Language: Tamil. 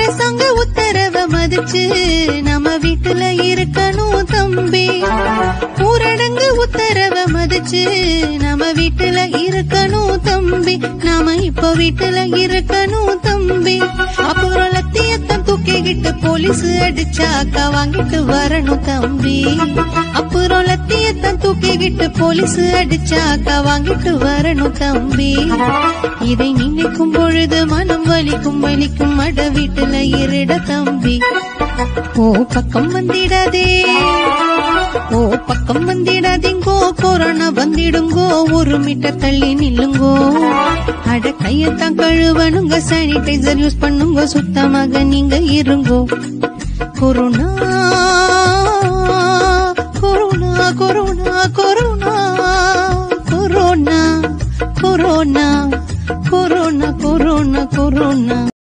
அரசாங்க உத்தரவை மதிச்சு நம்ம வீட்டுல இருக்கணும் தம்பி ஊரடங்கு உத்தரவை மதிச்சு நம்ம வீட்டுல இருக்கணும் தம்பி நாம இப்ப வீட்டுல இருக்கணும் தம்பி அப்புறம் லத்தியத்தான் தூக்கிக்கிட்டு போலீஸ் அடிச்சாக்கா வாங்கிட்டு வரணும் தம்பி அப்புறம் லத்தியத்தான் தூக்கிக்கிட்டு போலீஸ் அடிச்சாக்கா வாங்கிட்டு வரணும் தம்பி இதை நினைக்கும் பொழுது மனம் வலிக்கும் வலிக்கும் அட வீட்டுல இருட தம்பி ஓ பக்கம் வந்திடாதே ஓ பக்கம் வந்திடாதீங்கோ கொரோனா வந்திடுங்கோ ஒரு மீட்டர் தள்ளி நில்லுங்கோ அட கையத்தான் கழுவணுங்க சானிடைசர் யூஸ் பண்ணுங்க சுத்தமாக நீங்க இருங்கோ corona corona corona corona corona corona corona corona corona